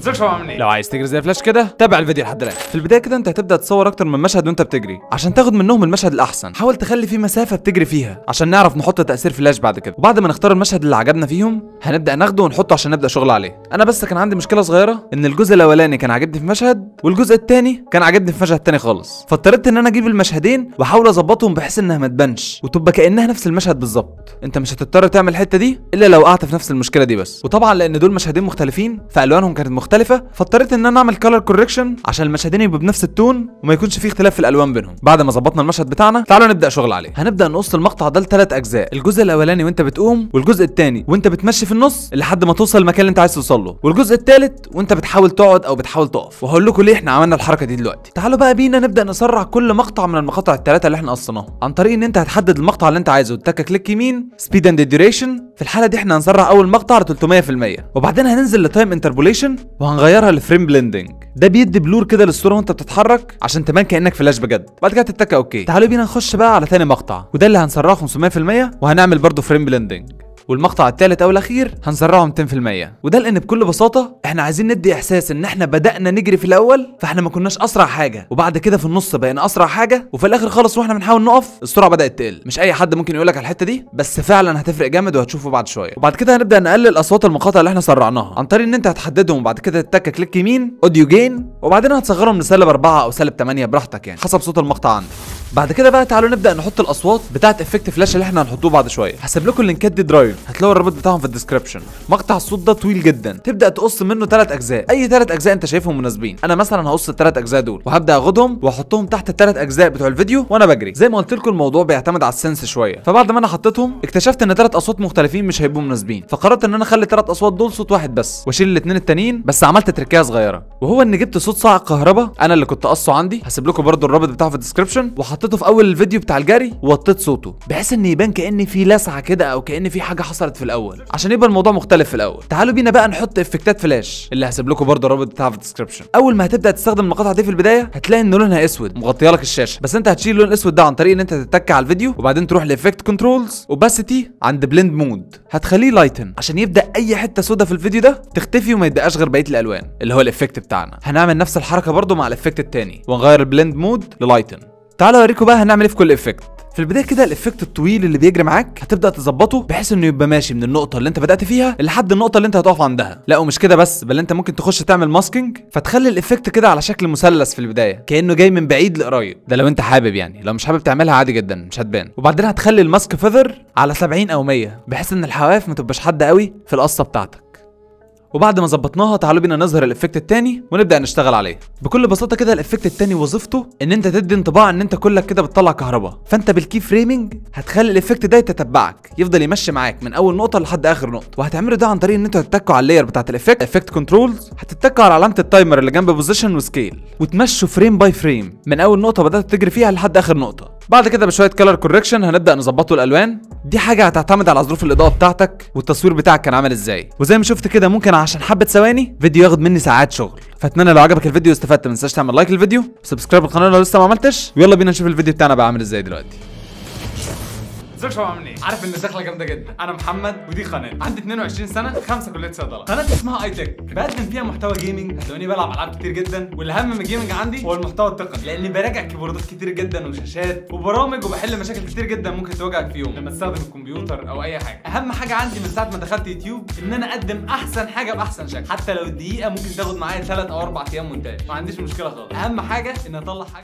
ازيك يا عامل ايه لو عايز تجري زي فلاش كده تابع الفيديو لحد الاخر في البدايه كده انت هتبدا تصور اكتر من مشهد وانت بتجري عشان تاخد منهم المشهد الاحسن حاول تخلي فيه مسافه بتجري فيها عشان نعرف نحط تاثير فلاش بعد كده وبعد ما نختار المشهد اللي عجبنا فيهم هنبدا ناخده ونحطه عشان نبدا شغل عليه انا بس كان عندي مشكله صغيره ان الجزء الاولاني كان عاجبني في مشهد والجزء الثاني كان عاجبني في مشهد تاني خالص فاضطريت ان انا اجيب المشهدين واحاول اظبطهم بحيث انها ما تبانش وتبقى كانها نفس المشهد بالظبط انت مش هتضطر تعمل الحته دي الا لو وقعت في نفس المشكله دي بس وطبعا لان دول مشهدين مختلفين فالوانهم كانت مختلفه فاضطريت ان انا اعمل كلر كوركشن عشان المشهدين يبقوا بنفس التون وما يكونش فيه اختلاف في الالوان بينهم بعد ما ظبطنا المشهد بتاعنا تعالوا نبدا شغل عليه هنبدا نقص المقطع ده لثلاث اجزاء الجزء الاولاني وانت بتقوم والجزء الثاني وانت بتمشي في النص لحد ما توصل المكان اللي انت عايز توصل له والجزء الثالث وانت بتحاول تقعد او بتحاول تقف وهقول لكم ليه احنا عملنا الحركه دي دلوقتي تعالوا بقى بينا نبدا نسرع كل مقطع من المقاطع الثلاثه اللي احنا قصيناهم عن طريق ان انت هتحدد المقطع اللي انت عايزه تك كليك يمين سبيد اند ديوريشن في الحاله دي احنا هنسرع اول مقطع ل 300% وبعدين هننزل لتايم انتربوليشن وهنغيرها لفريم بليندنج ده بيدي بلور كده للصوره وانت بتتحرك عشان تبان كانك فلاش بجد بعد كده تتك اوكي تعالوا بينا نخش بقى على ثاني مقطع وده اللي هنسرعه 500% وهنعمل برضه فريم بليندنج والمقطع الثالث او الاخير هنسرعه 200% وده لان بكل بساطه احنا عايزين ندي احساس ان احنا بدانا نجري في الاول فاحنا ما كناش اسرع حاجه وبعد كده في النص بقينا اسرع حاجه وفي الاخر خالص واحنا بنحاول نقف السرعه بدات تقل مش اي حد ممكن يقول لك على الحته دي بس فعلا هتفرق جامد وهتشوفه بعد شويه وبعد كده هنبدا نقلل اصوات المقاطع اللي احنا سرعناها عن طريق ان انت هتحددهم وبعد كده تتك كليك يمين اوديو جين وبعدين هتصغرهم لسالب 4 او سالب 8 براحتك يعني حسب صوت المقطع عندك بعد كده بقى تعالوا نبدا نحط الاصوات بتاعه افكت فلاش اللي احنا هنحطوه بعد شويه هسيب لكم اللينكات دي درايف هتلاقوا الرابط بتاعهم في الديسكربشن مقطع الصوت ده طويل جدا تبدا تقص منه ثلاث اجزاء اي ثلاث اجزاء انت شايفهم مناسبين انا مثلا هقص الثلاث اجزاء دول وهبدا اخدهم واحطهم تحت الثلاث اجزاء بتوع الفيديو وانا بجري زي ما قلت لكم الموضوع بيعتمد على السنس شويه فبعد ما انا حطيتهم اكتشفت ان ثلاث اصوات مختلفين مش هيبقوا مناسبين فقررت ان انا اخلي الثلاث اصوات دول صوت واحد بس واشيل الاثنين التانيين بس عملت تركيه صغيره وهو ان جبت صوت صاعق كهرباء انا اللي كنت قصه عندي هسيب لكم برده الرابط بتاعه في الديسكربشن وحطيته في اول الفيديو بتاع الجري ووطيت صوته بحيث ان يبان كان في لسعه كده او كان في حاجه حصلت في الاول عشان يبقى الموضوع مختلف في الاول تعالوا بينا بقى نحط افكتات فلاش اللي هسيب لكم برده الرابط بتاعها في الديسكربشن اول ما هتبدا تستخدم المقاطع دي في البدايه هتلاقي ان لونها اسود مغطيه لك الشاشه بس انت هتشيل اللون الاسود ده عن طريق ان انت تتك على الفيديو وبعدين تروح لافكت كنترولز وباسيتي عند بلند مود هتخليه لايتن عشان يبدا اي حته سودا في الفيديو ده تختفي وما يبقاش غير بقيه الالوان اللي هو الافكت بتاعنا هنعمل نفس الحركه برده مع الافكت التاني ونغير البلند مود للايتن تعالوا اوريكم بقى هنعمل ايه في كل افكت في البدايه كده الافكت الطويل اللي بيجري معاك هتبدا تظبطه بحيث انه يبقى ماشي من النقطه اللي انت بدات فيها لحد النقطه اللي انت هتقف عندها لا ومش كده بس بل انت ممكن تخش تعمل ماسكينج فتخلي الافكت كده على شكل مثلث في البدايه كانه جاي من بعيد لقريب ده لو انت حابب يعني لو مش حابب تعملها عادي جدا مش هتبان وبعدين هتخلي الماسك فيذر على 70 او 100 بحيث ان الحواف ما تبقاش حاده قوي في القصه بتاعتك وبعد ما ظبطناها تعالوا بينا نظهر الافكت التاني ونبدا نشتغل عليه بكل بساطه كده الافكت التاني وظيفته ان انت تدي انطباع ان انت كلك كده بتطلع كهرباء فانت بالكي فريمنج هتخلي الافكت ده يتتبعك يفضل يمشي معاك من اول نقطه لحد اخر نقطه وهتعملوا ده عن طريق ان انتوا هتتكوا على اللاير بتاعت الافكت افكت كنترولز هتتكوا على علامه التايمر اللي جنب بوزيشن وسكيل وتمشوا فريم باي فريم من اول نقطه بدات تجري فيها لحد اخر نقطه بعد كده بشويه كلر كوركشن هنبدا نظبطوا الالوان دي حاجه هتعتمد على ظروف الاضاءه بتاعتك والتصوير بتاعك كان عامل ازاي وزي ما شفت كده ممكن عشان حبه ثواني فيديو ياخد مني ساعات شغل فاتمنى لو عجبك الفيديو واستفدت ما تنساش تعمل لايك للفيديو وسبسكرايب للقناه لو لسه ما عملتش ويلا بينا نشوف الفيديو بتاعنا بقى عامل ازاي دلوقتي ازيك يا عامل ايه عارف ان دخله جامده جدا انا محمد ودي قناه عندي 22 سنه خمسه كليه صيدله قناه اسمها اي تك بقدم فيها محتوى جيمنج هتلاقوني بلعب العاب كتير جدا والاهم من الجيمنج عندي هو المحتوى التقني لاني براجع كيبوردات كتير جدا وشاشات وبرامج وبحل مشاكل كتير جدا ممكن تواجهك في يوم لما تستخدم الكمبيوتر او اي حاجه اهم حاجه عندي من ساعه ما دخلت يوتيوب ان انا اقدم احسن حاجه باحسن شكل حتى لو الدقيقه ممكن تاخد معايا 3 او 4 ايام مونتاج ما عنديش مشكله خالص اهم حاجه ان اطلع حاجه